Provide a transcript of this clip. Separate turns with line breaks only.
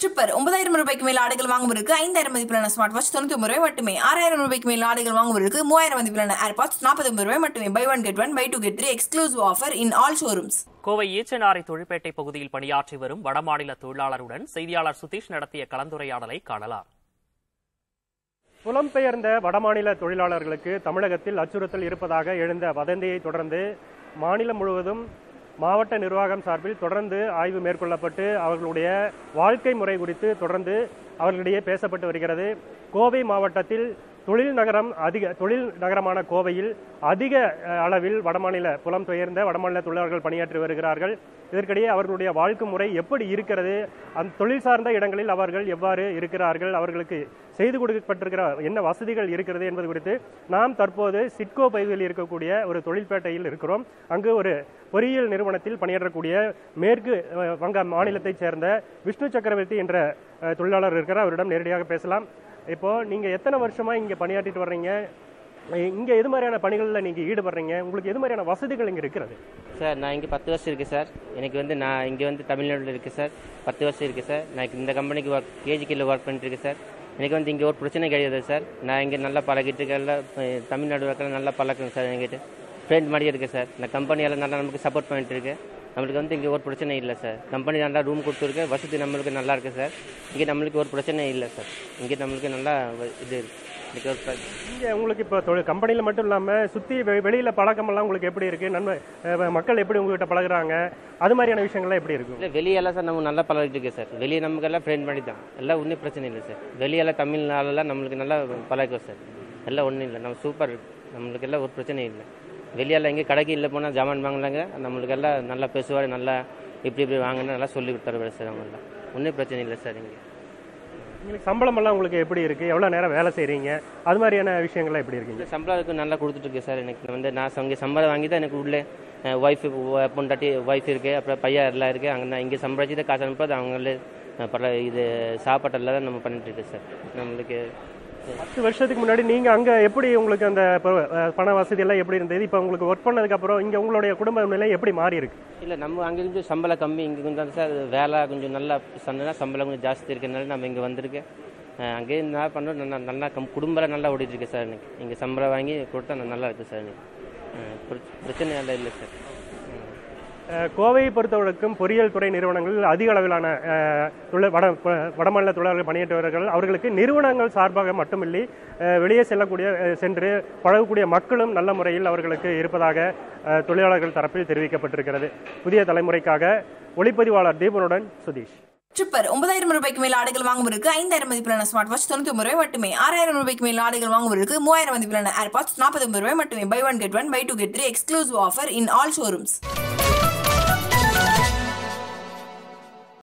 Tripper ஒன்பதாயிரம் ரூபாய்க்கு மேல் ஆடைகள் வாங்குவதற்கு ஐந்தாயிரம் மதிப்பிலான ஸ்மார்ட் வாட்ச் தொண்ணூத்தி ஒன்பது ரூபாய் மட்டுமே ஆறாயிரம் ரூபாய்க்கு மேல் ஆடைகள் வாங்குவதற்கு மூவாயிரம் மதிப்பிலான ஏர்பாட்ஸ் நாற்பத்தி ஒன்பது ரூபாய் மட்டுமே buy one get one buy two get three exclusive offer in all showrooms
Kovai Eachanari தொழிற்பேட்டை பகுதியில் பணியாற்றி வரும் வடமாநில தொழிலாளருடன் செய்தியாளர் சுதீஷ் நடத்திய கலந்துரையாடலை காணலாம்
புலம்பெயர்ந்த வடமாநில தொழிலாளர்களுக்கு தமிழகத்தில் அச்சுறுத்தல் இருப்பதாக எழுந்த வதந்தியை தொடர்ந்து மாநிலம் முழுவதும் மாவட்ட நிர்வாகம் சார்பில் தொடர்ந்து ஆய்வு மேற்கொள்ளப்பட்டு அவர்களுடைய வாழ்க்கை முறை குறித்து தொடர்ந்து அவர்களிடையே பேசப்பட்டு வருகிறது கோவை மாவட்டத்தில் தொழில் நகரம் அதிக தொழில் நகரமான கோவையில் அதிக அஹ், அளவில் வடமாநில புலம்பெயர்ந்த வடமாநில தொழிலாளர்கள் பணியாற்றி வருகிறார்கள் இதற்கிடையே அவர்களுடைய வாழ்க்கை முறை எப்படி இருக்கிறது அந்த தொழில் சார்ந்த இடங்களில் அவர்கள் எவ்வாறு இருக்கிறார்கள் அவர்களுக்கு செய்து கொடுக்கப்பட்டிருக்கிற என்ன வசதிகள் இருக்கிறது என்பது குறித்து நாம் தற்போது சிட்கோ பகுதியில் இருக்கக்கூடிய ஒரு தொழில்பேட்டையில் இருக்கிறோம் அங்கு ஒரு பொறியியல் நிறுவனத்தில் பணியாற்றக்கூடிய மேற்கு அஹ், வங்க மாநிலத்தைச் சேர்ந்த விஷ்ணு சக்கரவர்த்தி என்ற அஹ், தொழிலாளர் இருக்கிறார் அவரிடம் நேரடியாக பேசலாம் இப்போ நீங்க எத்தனை வருஷமா இங்க பணியாற்றிட்டு வர்றீங்க இங்க எது மாதிரியான பணிகளில் நீங்க ஈடுபடுறீங்க உங்களுக்கு எது மாதிரியான வசதிகள் இங்க இருக்கிறது
சார் நான் இங்கே பத்து வருஷம் இருக்குது சார் எனக்கு வந்து நான் இங்கே வந்து தமிழ்நாட்டில் இருக்குது சார் பத்து வருஷம் இருக்குது சார் நான் இந்த கம்பெனிக்கு ஒர்க் கேஜிக்கில் ஒர்க் பண்ணிட்டு இருக்கேன் சார் எனக்கு வந்து இங்கே ஒரு பிரச்சனை கிடையாது சார் நான் இங்கே நல்லா பழகிட்டு இருக்கேன் எல்லாம், அஹ், தமிழ்நாடு ஒர்க்கில் நல்லா பழக்கம் சார் என்கிட்ட ஃப்ரெண்ட் மாதிரியே இருக்கேன் சார் இந்த கம்பெனியெல்லாம் நல்லா நமக்கு சப்போர்ட் பண்ணிட்டு இருக்கேன் நம்மளுக்கு வந்து இங்கே ஒரு பிரச்சனை இல்லை சார் கம்பெனி நல்லா ரூம் கொடுத்துருக்கு வசதி நம்மளுக்கு நல்லா இருக்குது சார் இங்கே நம்மளுக்கு ஒரு பிரச்சனை இல்லை சார் இங்கே நம்மளுக்கு நல்லா வ- இது இருக்கு. இன்னைக்கு ஒரு பிர-
இங்க உங்களுக்கு இப்போ தொழில் கம்பெனியில் மட்டும் இல்லாம சுத்தி வெ- வெளியில பழக்கமெல்லாம் உங்களுக்கு எப்படி இருக்கு நன்மை அஹ், மக்கள் எப்படி உங்ககிட்ட பழகுறாங்க அது மாதிரியான விஷயங்கள்லாம் எப்படி இருக்கும்
இல்லை வெளியெல்லாம் சார் நம்ம நல்லா பழகிட்டு இருக்கேன் சார் வெளியே நமக்கு எல்லாம் ஃப்ரெண்ட் பண்ணி தான் எல்லாம் ஒன்றும் பிரச்சனை இல்லை சார் வெளியெல்லாம் தமிழ்நாளெல்லாம் நம்மளுக்கு நல்லா பழக்கம் சார் எல்லாம் ஒன்றும் இல்லை நம்ம சூப்பர் இருக்கு நம்மளுக்கு எல்லாம் ஒரு பிரச்சனை இல்லை வெளியெல்லாம் எங்கே கடைக்கு இல்லை போனால் ஜாமான் வாங்கலாங்க நம்மளுக்கு எல்லாம் நல்லா பேசுவார் நல்லா இப்படி இப்படி வாங்கினா நல்லா சொல்லி தருவார் சார் அவங்கெல்லாம் ஒன்றும் பிரச்சனை இல்லை சார் இங்கே
உங்களுக்கு சம்பளம் எல்லாம் உங்களுக்கு எப்படி இருக்கு எவ்வளவு நேரம் வேலை செய்றீங்க அது மாதிரியான விஷயங்கள்லாம் எப்படி இருக்கீங்க
இந்த சம்பளம் நல்லா கொடுத்துட்ருக்கு சார் எனக்கு வந்து நான் இங்கே சம்பளம் வாங்கி தான் எனக்கு உள்ளே ஒய்ஃபு பொண்டாட்டி ஒய்ஃப் இருக்குது அப்புறம் பையன் எல்லாம் இருக்குது அங்கே நான் இங்கே சம்பாதிச்சு தான் காசு அனுப்புறது அவங்களே அஹ், பரவ இது சாப்பாட்டெல்லாம் தான் நம்ம பண்ணிட்டு இருக்கோம் சார் நம்மளுக்கு
பத்து வருஷத்துக்கு முன்னாடி நீங்க அங்க எப்படி உங்களுக்கு அந்த ப- அஹ், பண வசதி எல்லாம் எப்படி இருந்தது இப்போ உங்களுக்கு ஒர்க் பண்ணதுக்கு அப்புறம் இங்க உங்களுடைய குடும்ப நிலை எப்படி மாறி இருக்கு
இல்லை நம்ம அங்கே கொஞ்சம் சம்பளம் கம்மி இங்கே கொஞ்சம் சார் வேலை கொஞ்சம் நல்லா சொன்னா சம்பளம் கொஞ்சம் ஜாஸ்தி இருக்கனால நம்ம இங்கே வந்திருக்கேன் அஹ் அங்கேயே நான் பண்ணுறோம் நல்லா நல்லா கம் குடும்பம் நல்லா ஓடிட்டு இருக்கு சார் எனக்கு இங்கே சம்பளம் வாங்கி கொடுத்தா நான் நல்லா இருக்கு சார் எனக்கு அஹ் பிர- பிரச்சனை எல்லாம் இல்லை சார்
அஹ், கோவையை பொறுத்தவரைக்கும் பொறியியல் துறை நிறுவனங்கள் அதிக அளவிலான அஹ், தொழில் வட ப- வடமாநில தொழிலாளர்கள் பணியாற்றுவார்கள் அவர்களுக்கு நிறுவனங்கள் சார்பாக மட்டுமில்லை அஹ், வெளியே செல்லக்கூடிய அஹ், சென்று பழகக்கூடிய மக்களும் நல்ல முறையில் அவர்களுக்கு இருப்பதாக அஹ், தொழிலாளர்கள் தரப்பில் தெரிவிக்கப்பட்டிருக்கிறது புதிய தலைமுறைக்காக ஒளிப்பதிவாளர் தீபனுடன் சுதீஷ்
ட்ரிப்பர் ஒன்பதாயிரம் ரூபாய்க்கு மேல் ஆடைகள் வாங்குவதற்கு ஐந்தாயிரம் மதிப்பிலான ஸ்மார்ட் வாட்ச் தொண்ணூத்தி ஒன்பது ரூபாய் மட்டுமே ஆறாயிரம் ரூபாய்க்கு மேல் ஆடைகள் வாங்குவதற்கு மூவாயிரம் மதிப்பிலான ஏர்பாட்ஸ் நாற்பத்தி ஒன்பது ரூபாய் மட்டுமே buy one get one buy two get three exclusive offer in all showrooms